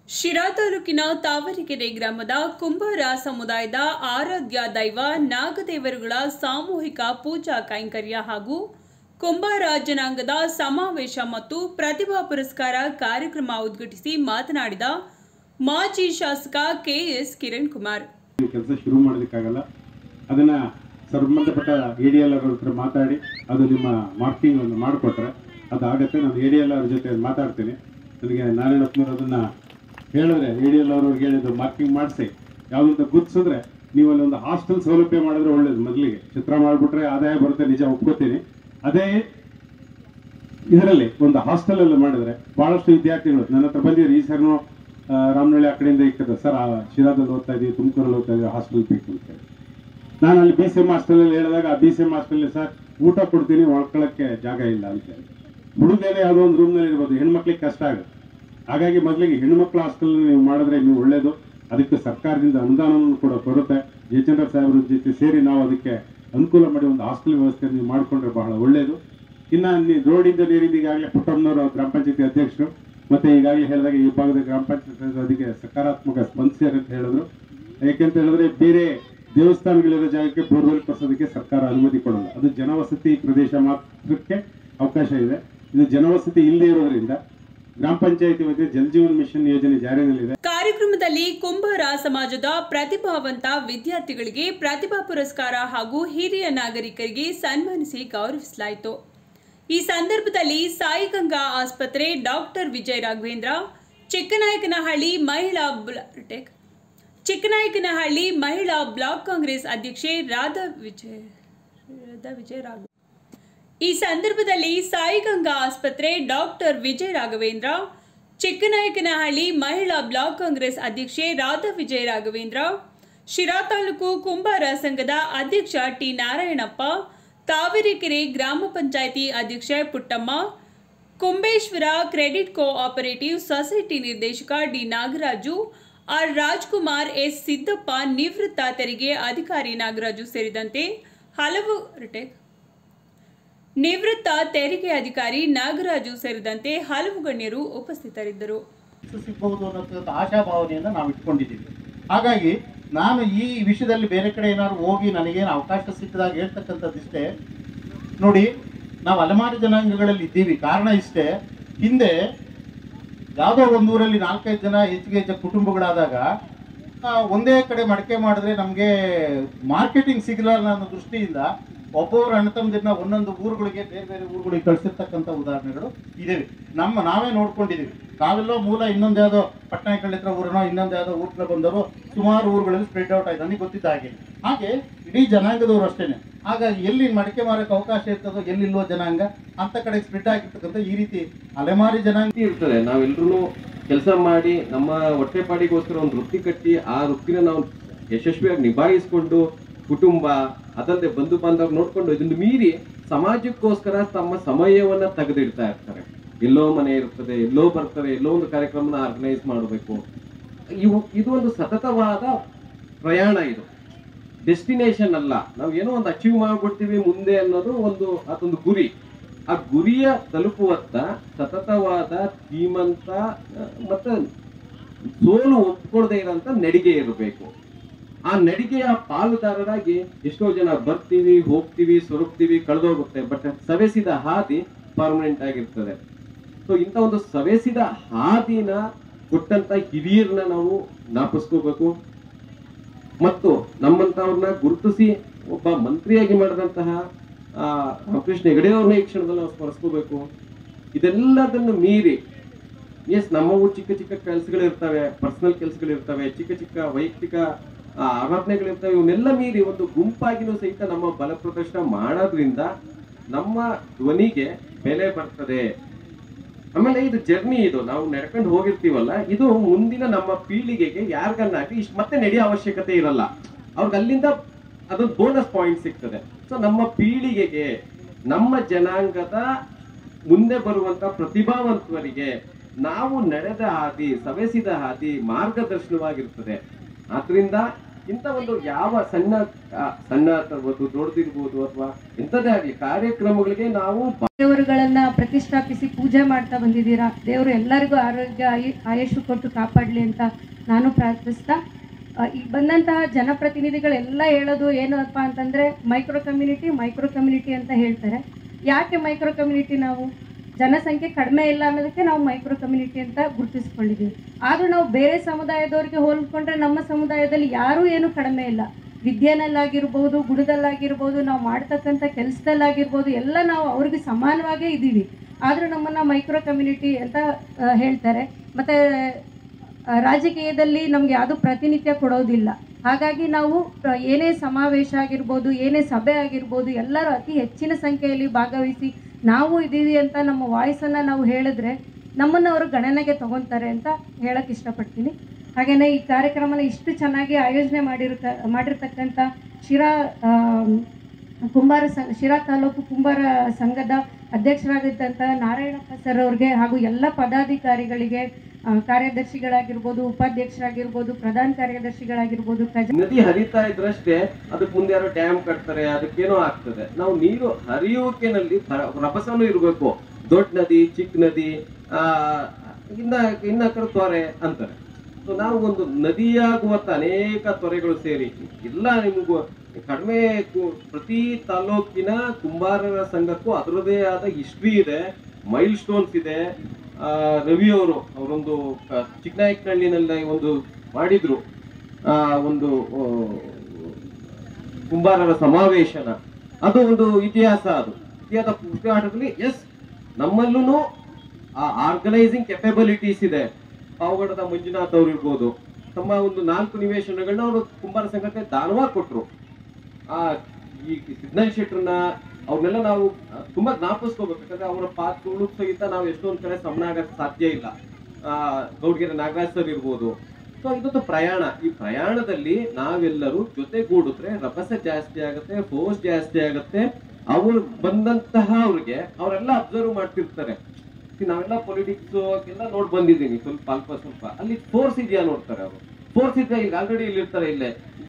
ಶಿರಾ ತಾಲೂಕಿನ ತಾವರೆಕೆರೆ ಗ್ರಾಮದ ಕುಂಬಾರ ಸಮುದಾಯದ ಆರಾಧ್ಯ ದೈವ ನಾಗದೇವರುಗಳ ಸಾಮೂಹಿಕ ಪೂಜಾ ಕೈಂಕರ್ಯ ಹಾಗೂ ಕುಂಬಾರ ಜನಾಂಗದ ಸಮಾವೇಶ ಮತ್ತು ಪ್ರತಿಭಾ ಪುರಸ್ಕಾರ ಕಾರ್ಯಕ್ರಮ ಉದ್ಘಾಟಿಸಿ ಮಾತನಾಡಿದ ಮಾಜಿ ಶಾಸಕ ಕೆಎಸ್ ಕಿರಣ್ ಕುಮಾರ್ ಕೆಲಸ ಶುರು ಮಾಡೋದಕ್ಕಾಗಲ್ಲ ಅದನ್ನ ಸಂಬಂಧಪಟ್ಟ ಎ ಡಿ ಎಲ್ ಅವ್ರ ಹತ್ರ ಮಾತಾಡಿ ಅದು ನಿಮ್ಮ ಮಾರ್ಕಿಂಗ್ ಒಂದು ಮಾಡಿಕೊಟ್ರೆ ಅದಾಗತ್ತೆ ನಾನು ಎ ಡಿ ಎಲ್ ಅವ್ರ ಜೊತೆ ಮಾತಾಡ್ತೀನಿ ನನಗೆ ನಾರಾಯಣಪ್ಪನವ್ರು ಅದನ್ನ ಹೇಳಿದ್ರೆ ಎ ಡಿ ಎಲ್ ಅವ್ರವ್ರಿಗೆ ಹೇಳಿದ್ದು ಮಾರ್ಕಿಂಗ್ ಮಾಡಿಸಿ ಯಾವುದಂತ ಗುರ್ತಿಸಿದ್ರೆ ನೀವು ಅಲ್ಲಿ ಒಂದು ಹಾಸ್ಟೆಲ್ ಸೌಲಭ್ಯ ಮಾಡಿದ್ರೆ ಒಳ್ಳೇದು ಮೊದಲಿಗೆ ಚಿತ್ರ ಮಾಡಿಬಿಟ್ರೆ ಆದಾಯ ಬರುತ್ತೆ ನಿಜ ಒಪ್ಕೋತೀನಿ ಅದೇ ಇದರಲ್ಲಿ ಒಂದು ಹಾಸ್ಟೆಲ್ ಅಲ್ಲಿ ಮಾಡಿದ್ರೆ ಬಹಳಷ್ಟು ವಿದ್ಯಾರ್ಥಿಗಳು ನನ್ನ ಹತ್ರ ಬಂದಿದ್ರು ಈ ಸರ್ನು ರಾಮನಹಳ್ಳಿ ಆ ಕಡೆಯಿಂದ ಇರ್ತದೆ ಸರ್ ಆ ಶಿರಾದಲ್ಲಿ ಓದ್ತಾ ಇದೀವಿ ತುಮಕೂರಲ್ಲಿ ಓದ್ತಾ ಇದೀವಿ ಹಾಸ್ಟೆಲ್ ಬೇಕು ಅಂತ ಹೇಳಿ ನಾನು ಅಲ್ಲಿ ಬಿ ಸಿ ಎಂ ಹಾಸ್ಟೆಲ್ ಅಲ್ಲಿ ಹೇಳಿದಾಗ ಆ B C M hostel sir ಊಟ ಕೊಡ್ತೀನಿ ಒಳ್ಕೊಳಕ್ಕೆ ಜಾಗ ಇಲ್ಲ ಅಂತ ಹೇಳಿ ಹುಡುಗನೇ ಯಾವುದೋ ಒಂದು ರೂಮ್ನಲ್ಲಿ ಇರ್ಬೋದು ಹೆಣ್ಮಕ್ಳಿಗೆ ಕಷ್ಟ ಆಗುತ್ತೆ ಹಾಗಾಗಿ ಮೊದಲಿಗೆ ಹೆಣ್ಮಕ್ಳ ಹಾಸ್ಟೆಲ್ ನೀವು ಮಾಡಿದ್ರೆ ನೀವು ಒಳ್ಳೇದು ಅದಕ್ಕೆ ಸರ್ಕಾರದಿಂದ ಅನುದಾನವನ್ನು ಕೂಡ ಕೊಡುತ್ತೆ ಜಯಚಂದ್ರ ಸಾಹೇಬ್ರ ಜೊತೆ ಸೇರಿ ನಾವು ಅದಕ್ಕೆ ಅನುಕೂಲ ಮಾಡಿ ಒಂದು ಹಾಸ್ಟೆಲ್ ವ್ಯವಸ್ಥೆ ನೀವು ಮಾಡಿಕೊಂಡ್ರೆ ಬಹಳ ಒಳ್ಳೇದು ಇನ್ನ ನೀವು ರೋಡಿಂದ ನೀರಿಂದ ಈಗಾಗಲೇ ಪುಟ್ಟಮ್ಮನವರು ಗ್ರಾಮ ಪಂಚಾಯತಿ ಅಧ್ಯಕ್ಷರು ಮತ್ತೆ ಈಗಾಗಲೇ ಹೇಳಿದಾಗ ಈ ಭಾಗದ ಗ್ರಾಮ ಪಂಚಾಯತ್ ಅದಕ್ಕೆ ಸಕಾರಾತ್ಮಕ ಸ್ಪಂದಿಸ್ಯಾರ ಅಂತ ಹೇಳಿದ್ರು ಯಾಕೆಂತ ಹೇಳಿದ್ರೆ ಬೇರೆ ದೇವಸ್ಥಾನಗಳಿರೋ ಜಾಗಕ್ಕೆ ಬೋರ್ವೆಲ್ ಕೊರ್ಸೋದಕ್ಕೆ ಸರ್ಕಾರ ಅನುಮತಿ ಕೊಡಲ್ಲ ಅದು ಜನವಸತಿ ಪ್ರದೇಶ ಮಾತ್ರಕ್ಕೆ ಅವಕಾಶ ಇದೆ ಇದು ಜನವಸತಿ ಇಲ್ಲದೆ ಇರೋದ್ರಿಂದ ಗ್ರಾಮ ಪಂಚಾಯತಿ ವತಿಯ ಜಲ್ ಜೀವನ್ ಮಿಷನ್ ಯೋಜನೆ ಜಾರಿಯಲ್ಲಿದೆ ಕಾರ್ಯಕ್ರಮದಲ್ಲಿ ಕುಂಬಾರ ಸಮಾಜದ ಪ್ರತಿಭಾವಂತ ವಿದ್ಯಾರ್ಥಿಗಳಿಗೆ ಪ್ರತಿಭಾ ಪುರಸ್ಕಾರ ಹಾಗೂ ಹಿರಿಯ ನಾಗರಿಕರಿಗೆ ಸನ್ಮಾನಿಸಿ ಗೌರವಿಸಲಾಯಿತು ಈ ಸಂದರ್ಭದಲ್ಲಿ ಸಾಯಿಗಂಗಾ ಆಸ್ಪತ್ರೆ ಡಾಕ್ಟರ್ ವಿಜಯ ರಾಘವೇಂದ್ರ ಚಿಕ್ಕನಾಯಕನಹಳ್ಳಿ ಮಹಿಳಾ ಬ್ಲ- ಟೆಕ್ ಚಿಕ್ಕನಾಯಕನಹಳ್ಳಿ ಮಹಿಳಾ ಬ್ಲಾಕ್ ಕಾಂಗ್ರೆಸ್ ಅಧ್ಯಕ್ಷೆ ರಾಧಾ ವಿಜಯ ರಾಧಾ ವಿಜಯ ರಾಘವ ಈ ಸಂದರ್ಭದಲ್ಲಿ ಸಾಯಿಗಂಗಾ ಆಸ್ಪತ್ರೆ ಡಾಕ್ಟರ್ ವಿಜಯ ರಾಘವೇಂದ್ರ ಚಿಕ್ಕನಾಯಕನಹಳ್ಳಿ ಮಹಿಳಾ ಬ್ಲಾಕ್ ಕಾಂಗ್ರೆಸ್ ಅಧ್ಯಕ್ಷೆ ರಾಧಾ ವಿಜಯ ರಾಘವೇಂದ್ರ ಶಿರಾ ತಾಲೂಕು ಕುಂಬಾರ ಸಂಘದ ಅಧ್ಯಕ್ಷ ಟಿ ನಾರಾಯಣಪ್ಪ ತಾವರೆಕೆರೆ ಗ್ರಾಮ ಪಂಚಾಯಿತಿ ಅಧ್ಯಕ್ಷೆ Puttamma Kumbeshwara credit cooperative society ನಿರ್ದೇಶಕ D Nagaraju R Rajkumar S Siddappa ನಿವೃತ್ತ ತೆರಿಗೆ ಅಧಿಕಾರಿ ನಾಗರಾಜು ಸೇರಿದಂತೆ ಹಲವು ಟೆಕ್ ನಿವೃತ್ತ ತೆರಿಗೆ ಅಧಿಕಾರಿ ನಾಗರಾಜು ಸೇರಿದಂತೆ ಹಲವು ಗಣ್ಯರು ಉಪಸ್ಥಿತರಿದ್ದರು ಯಶಸ್ಸು ಸಿಗ್ಬಹುದು ಅನ್ನೋಂಥ ಆಶಾಭಾವನೆಯನ್ನು ನಾವು ಇಟ್ಕೊಂಡಿದ್ದೀವಿ ಹಾಗಾಗಿ ನಾನು ಈ ವಿಷಯದಲ್ಲಿ ಬೇರೆ ಕಡೆ ಏನಾದ್ರು ಹೋಗಿ ನನಗೇನು ಅವಕಾಶ ಸಿಕ್ಕಿದಾಗ ಹೇಳ್ತಕ್ಕಂಥದ್ದಿಷ್ಟೇ ನೋಡಿ ನಾವು ಅಲೆಮಾರಿ ಜನಾಂಗಗಳಲ್ಲಿ ಇದ್ದೀವಿ ಕಾರಣ ಇಷ್ಟೇ ಹಿಂದೆ ಯಾವುದೋ ಒಂದು ಊರಲ್ಲಿ ನಾಲ್ಕೈದು ಜನ ಹೆಚ್ಚಿಗೆ ಹೆಚ್ಚು ಕುಟುಂಬಗಳಾದಾಗ ಆ, ಒಂದೇ ಕಡೆ ಮಡಕೆ ಮಾಡಿದ್ರೆ ನಮಗೆ ಮಾರ್ಕೆಟಿಂಗ್ ಸಿಗಲ್ಲ ಅನ್ನೋ ದೃಷ್ಟಿಯಿಂದ ಒಬ್ಬೊಬ್ಬರು ಅಣ್ಣ ತಮ್ಮದಿರನ್ನ ಒಂದೊಂದು ಊರುಗಳಿಗೆ ಬೇರೆ ಬೇರೆ ಊರುಗಳಿಗೆ ಕಳಿಸಿರ್ತಕ್ಕಂಥ ಉದಾಹರಣೆಗಳು ಇದಾವೆ ನಮ್ಮ ನಾವೇ ನೋಡ್ಕೊಂಡಿದ್ದೀವಿ ನಾವೆಲ್ಲೋ ಮೂಲ ಇನ್ನೊಂದು ಯಾವುದೋ ಪಟ್ಟಣಗಳ ಹತ್ರ ಊರನೋ ಇನ್ನೊಂದು ಯಾವುದೋ ಊರ್ನ ಬಂದವರು ಸುಮಾರು ಊರುಗಳಲ್ಲಿ ಸ್ಪ್ರೆಡ್ ಔಟ್ ಆಯ್ತು ನನಗೆ ಗೊತ್ತಿದ್ದ ಹಾಗೆ ಹಾಗೆ ಇಡೀ ಜನಾಂಗದವರು ಅಷ್ಟೇನೆ ಹಾಗಾಗಿ ಎಲ್ಲಿ ಮಡಿಕೆ ಮಾರಕ್ಕೆ ಅವಕಾಶ ಇರ್ತದೋ ಎಲ್ಲಿಲ್ವೋ ಜನಾಂಗ ಅಂತ ಕಡೆ ಸ್ಪ್ರೆಡ್ ಆಗಿರ್ತಕ್ಕಂಥ ಈ ರೀತಿ ಅಲೆಮಾರಿ ಜನಾಂಗ ವೃತ್ತಿ ಇರ್ತದೆ ನಾವೆಲ್ಲರೂ ಕೆಲಸ ಮಾಡಿ ನಮ್ಮ ಹೊಟ್ಟೆಪಾಡಿಗೋಸ್ಕರ ಒಂದು ವೃತ್ತಿ ಕಟ್ಟಿ ಆ ವೃತ್ತಿನ ನಾವು ಯಶಸ್ವಿಯಾಗಿ ನಿಭಾಯಿಸ್ಕೊಂಡು ಕುಟುಂಬ ಅದಲ್ಲದೆ ಬಂಧು ಬಾಂಧವರು ನೋಡ್ಕೊಂಡು ಇದನ್ನು ಮೀರಿ ಸಮಾಜಕ್ಕೋಸ್ಕರ ತಮ್ಮ ಸಮಯವನ್ನ ತೆಗೆದಿಡ್ತಾ ಇರ್ತಾರೆ ಎಲ್ಲೋ ಮನೆ ಇರ್ತದೆ ಎಲ್ಲೋ ಬರ್ತಾರೆ ಎಲ್ಲೋ ಒಂದು ಕಾರ್ಯಕ್ರಮನ ಆರ್ಗನೈಸ್ ಮಾಡಬೇಕು ಇವು ಇದು ಒಂದು ಸತತವಾದ ಪ್ರಯಾಣ ಇದು ಡೆಸ್ಟಿನೇಷನ್ ಅಲ್ಲ ನಾವು ಏನೋ ಒಂದು ಅಚೀವ್ ಮಾಡ್ಬಿಡ್ತೀವಿ ಮುಂದೆ ಅನ್ನೋದು ಒಂದು ಅದೊಂದು ಗುರಿ ಆ ಗುರಿಯ ತಲುಪುವತ್ತ ಸತತವಾದ ಧೀಮಂತ ಆ, ಮತ್ತೆ ಸೋಲು ಒಪ್ಕೊಳ್ದೇ ಇರೋಂಥ ನಡಿಗೆ ಇರಬೇಕು ಆ ನಡಿಗೆಯ ಪಾಲುದಾರರಾಗಿ ಎಷ್ಟೋ ಜನ ಬರ್ತೀವಿ ಹೋಗ್ತೀವಿ ಸೊರಗ್ತೀವಿ ಕಳೆದೋಗುತ್ತೆ ಬಟ್ ಸವೆಸಿದ ಹಾದಿ ಪರ್ಮನೆಂಟ್ ಆಗಿರ್ತದೆ ಸೊ ಇಂಥ ಒಂದು ಸವೆಸಿದ ಹಾದಿನ ಕೊಟ್ಟಂತ ಹಿರಿಯರನ್ನ ನಾವು ಜ್ಞಾಪಿಸ್ಕೋಬೇಕು ಮತ್ತು ನಮ್ಮಂತವ್ರನ್ನ ಗುರುತಿಸಿ ಒಬ್ಬ ಮಂತ್ರಿಯಾಗಿ ಮಾಡಿದಂತಹ ಆ, ರಾಮಕೃಷ್ಣ ಹೆಗಡೆ ಅವ್ರನ್ನ ಈ ಕ್ಷಣದಲ್ಲಿ ನಾವು ಸ್ಮರಿಸ್ಕೋಬೇಕು ಇದೆಲ್ಲದನ್ನು ಮೀರಿ ಎಸ್ ನಮ್ಮವು ಚಿಕ್ಕ ಚಿಕ್ಕ ಕೆಲಸಗಳು ಇರ್ತವೆ ಪರ್ಸನಲ್ ಕೆಲಸಗಳು ಇರ್ತವೆ ಚಿಕ್ಕ ಚಿಕ್ಕ ವೈಯಕ್ತಿಕ ಆ, ಆರಾಧನೆಗಳಿರ್ತವೆ ಇವನ್ನೆಲ್ಲ ಮೀರಿ ಒಂದು ಗುಂಪಾಗಿನೂ ಸಹಿತ ನಮ್ಮ ಬಲ ಪ್ರದರ್ಶನ ಮಾಡೋದ್ರಿಂದ ನಮ್ಮ ಧ್ವನಿಗೆ ಬೆಲೆ ಬರ್ತದೆ ಆಮೇಲೆ ಇದು ಜರ್ನಿ ಇದು ನಾವು ನಡ್ಕೊಂಡು ಹೋಗಿರ್ತೀವಲ್ಲ ಇದು ಮುಂದಿನ ನಮ್ಮ ಪೀಳಿಗೆಗೆ ಯಾರಿಗನ್ನಾಗಿ ಇಷ್ಟು ಮತ್ತೆ ನಡೆಯೋ ಅವಶ್ಯಕತೆ ಇರಲ್ಲ ಅವ್ರಿಗೆ ಅಲ್ಲಿಂದ ಅದೊಂದು ಬೋನಸ್ ಪಾಯಿಂಟ್ ಸಿಗ್ತದೆ ಸೊ ನಮ್ಮ ಪೀಳಿಗೆಗೆ ನಮ್ಮ ಜನಾಂಗದ ಮುಂದೆ ಬರುವಂತ ಪ್ರತಿಭಾವಂತರಿಗೆ ನಾವು ನಡೆದ ಹಾದಿ ಸವೆಸಿದ ಹಾದಿ ಮಾರ್ಗದರ್ಶನವಾಗಿರ್ತದೆ ಆದ್ರಿಂದ ಇಂಥ ಒಂದು ಯಾವ ಸಣ್ಣ ಆ, ಸಣ್ಣ ಇರ್ಬೋದು ದೊಡ್ಡದಿರ್ಬೋದು ಅಥವಾ ಎಂಥದೇ ಆಗ್ಲಿ ಕಾರ್ಯಕ್ರಮಗಳಿಗೆ ನಾವು ದೇವರುಗಳನ್ನ ಪ್ರತಿಷ್ಠಾಪಿಸಿ ಪೂಜೆ ಮಾಡ್ತಾ ಬಂದಿದ್ದೀರಾ ದೇವರು ಎಲ್ಲರಿಗೂ ಆರೋಗ್ಯ ಆಯು ಆಯುಷು ಕೊಟ್ಟು ಕಾಪಾಡಲಿ ಅಂತ ನಾನು ಪ್ರಾರ್ಥಿಸ್ತಾ ಆ, ಈ ಬಂದಂತಹ ಜನಪ್ರತಿನಿಧಿಗಳೆಲ್ಲ ಹೇಳೋದು ಏನಪ್ಪ ಅಂತಂದ್ರೆ ಮೈಕ್ರೋ ಕಮ್ಯುನಿಟಿ ಮೈಕ್ರೋ ಕಮ್ಯುನಿಟಿ ಅಂತ ಹೇಳ್ತಾರೆ ಯಾಕೆ ಮೈಕ್ರೋ ಕಮ್ಯುನಿಟಿ ನಾವು ಜನಸಂಖ್ಯೆ ಕಡಿಮೆ ಇಲ್ಲ ಅನ್ನೋದಕ್ಕೆ ನಾವು ಮೈಕ್ರೋ ಕಮ್ಯುನಿಟಿ ಅಂತ ಗುರುತಿಸ್ಕೊಂಡಿದ್ದೀವಿ ಆದರೂ ನಾವು ಬೇರೆ ಸಮುದಾಯದವರಿಗೆ ಹೋಲಿಕೊಂಡ್ರೆ ನಮ್ಮ ಸಮುದಾಯದಲ್ಲಿ ಯಾರೂ ಏನು ಕಡಿಮೆ ಇಲ್ಲ ವಿದ್ಯೆನಲ್ಲಾಗಿರ್ಬೋದು ಗುಣದಲ್ಲಾಗಿರ್ಬೋದು ನಾವು ಮಾಡ್ತಕ್ಕಂಥ ಕೆಲಸದಲ್ಲಾಗಿರ್ಬೋದು ಎಲ್ಲ ನಾವು ಅವ್ರಿಗೆ ಸಮಾನವಾಗೇ ಇದ್ದೀವಿ ಆದರೂ ನಮ್ಮನ್ನು ಮೈಕ್ರೋ ಕಮ್ಯುನಿಟಿ ಅಂತ ಆ, ಹೇಳ್ತಾರೆ ಮತ್ತು ರಾಜಕೀಯದಲ್ಲಿ ನಮ್ಗೆ ಯಾವುದು ಪ್ರಾತಿನಿಧ್ಯ ಕೊಡೋದಿಲ್ಲ ಹಾಗಾಗಿ ನಾವು ಆ, ಏನೇ ಸಮಾವೇಶ ಆಗಿರ್ಬೋದು ಏನೇ ಸಭೆ ಆಗಿರ್ಬೋದು ಎಲ್ಲರೂ ಅತಿ ಹೆಚ್ಚಿನ ಸಂಖ್ಯೆಯಲ್ಲಿ ಭಾಗವಹಿಸಿ ನಾವು ಇದ್ದೀವಿ ಅಂತ ನಮ್ಮ ವಾಯ್ಸನ್ನು ನಾವು ಹೇಳಿದ್ರೆ ನಮ್ಮನ್ನು ಅವರು ಗಣನೆಗೆ ತಗೊತಾರೆ ಅಂತ ಹೇಳಕ್ಕೆ ಇಷ್ಟಪಡ್ತೀನಿ ಹಾಗೆಯೇ ಈ ಕಾರ್ಯಕ್ರಮನ ಇಷ್ಟು ಚೆನ್ನಾಗಿ ಆಯೋಜನೆ ಮಾಡಿರುತ್ತ ಮಾಡಿರ್ತಕ್ಕಂಥ ಶಿರಾ ಆಮ್, ಕುಂಬಾರ ಸಂಘ ಶಿರಾ ತಾಲೂಕು ಕುಂಬಾರ ಸಂಘದ ಅಧ್ಯಕ್ಷರಾಗಿದ್ದಂಥ ನಾರಾಯಣಪ್ಪ ಸರ್ ಅವ್ರಿಗೆ ಹಾಗೂ ಎಲ್ಲ ಪದಾಧಿಕಾರಿಗಳಿಗೆ ಆ, ಕಾರ್ಯದರ್ಶಿಗಳಾಗಿರ್ಬೋದು ಉಪಾಧ್ಯಕ್ಷರಾಗಿರ್ಬೋದು ಪ್ರಧಾನ ಕಾರ್ಯದರ್ಶಿಗಳಾಗಿರ್ಬೋದು ಖಜ ನದಿ ಹರಿತಾ ಇದ್ರಷ್ಟೇ ಅದಕ್ಕೆ ಮುಂದೆ ಯಾರೋ ಡ್ಯಾಮ್ ಕಟ್ತಾರೆ ಅದಕ್ಕೇನೋ ಆಗ್ತದೆ ನಾವು ನೀರು ಹರಿಯುವಿಕೆನಲ್ಲಿ ರ- ರಭಸನೂ ಇರಬೇಕು ದೊಡ್ಡ ನದಿ ಚಿಕ್ಕ ನದಿ ಆ ಇನ್ನ ಇನ್ನ ಕಡೆ ತೊರೆ ಅಂತಾರೆ ಸೊ ನಾವು ಒಂದು ನದಿಯಾಗುವಂತ ಅನೇಕ ತೊರೆಗಳು ಸೇರಿ ಎಲ್ಲ ನಿಮಗೂ ಕಡಿಮೆ ಕು- ಪ್ರತಿ ತಾಲೂಕಿನ ಕುಂಬಾರರ ಸಂಘಕ್ಕೂ ಅದರದೇ ಆದ ಹಿಸ್ಟ್ರಿ ಇದೆ ಮೈಲ್ ಸ್ಟೋನ್ಸ್ ಇದೆ ಆ, ರವಿ ಅವರು ಅವರೊಂದು ಕ- ಚಿಕ್ಕನಾಯಕನಹಳ್ಳಿನಲ್ಲಿ ಒಂದು ಮಾಡಿದ್ರು ಆ, ಒಂದು ಆ, ಕುಂಬಾರರ ಸಮಾವೇಶನ ಅದು ಒಂದು ಇತಿಹಾಸ ಅದು ಇತಿಹಾಸ ಪುಸ್ತಕಾಟದಲ್ಲಿ ಎಸ್ ನಮ್ಮಲ್ಲೂ ಆ ಆರ್ಗನೈಸಿಂಗ್ ಕೆಪಬಿಲಿಟೀಸ್ ಇದೆ ಪಾವಗಡದ ಮಂಜುನಾಥ್ ಅವ್ರು ಇರ್ಬೋದು ತಮ್ಮ ಒಂದು ನಾಲ್ಕು ನಿವೇಶನಗಳನ್ನ ಅವರು ಕುಂಬಾರ ಸಂಘಕ್ಕೆ ದಾನವಾಗಿ ಕೊಟ್ರು ಆ ಈ ಸಿಗ್ನಲ್ ಶೆಟ್ರನ್ನ ಅವ್ರನ್ನೆಲ್ಲ ನಾವು ಆ, ತುಂಬಾ ಜ್ಞಾಪಿಸ್ಕೋಬೇಕು ಯಾಕಂದ್ರೆ ಅವರ ಪಾತ್ರಗಳು ಸಹಿತ ನಾವು ಎಷ್ಟೊಂದ್ ಕಡೆ ಸಮನ ಆಗಕ್ಕೆ ಸಾಧ್ಯ ಇಲ್ಲ ಆ ಗೌಡ್ಗೆರೆ ನಾಗರಾಜ್ ಸರ್ ಇರ್ಬೋದು ಸೊ ಇದೊಂದು ಪ್ರಯಾಣ ಈ ಪ್ರಯಾಣದಲ್ಲಿ ನಾವೆಲ್ಲರೂ ಜೊತೆಗೂಡಿದ್ರೆ ರಭಸ ಜಾಸ್ತಿ ಆಗುತ್ತೆ ಫೋರ್ಸ್ ಜಾಸ್ತಿ ಆಗುತ್ತೆ ಅವ್ರು ಬಂದಂತಹ ಅವ್ರಿಗೆ ಅವರೆಲ್ಲ ಅಬ್ಸರ್ವ್ ಮಾಡ್ತಿರ್ತಾರೆ See, ನಾವೆಲ್ಲ ಪೊಲಿಟಿಕ್ಸ್ ಎಲ್ಲ ನೋಡ್ ಬಂದಿದ್ದೀನಿ ಸ್ವಲ್ಪ ಅಲ್ಪ ಸ್ವಲ್ಪ ಅಲ್ಲಿ ಫೋರ್ಸ್ ಇದೆಯಾ ನೋಡ್ತಾರೆ ಅವರು ಫೋರ್ಸ್ ಇದ್ರೆ ಈಗ ಆಲ್ರೆಡಿ ಇಲ್ಲಿ ಇರ್ತಾರೆ ಇಲ್ಲೇ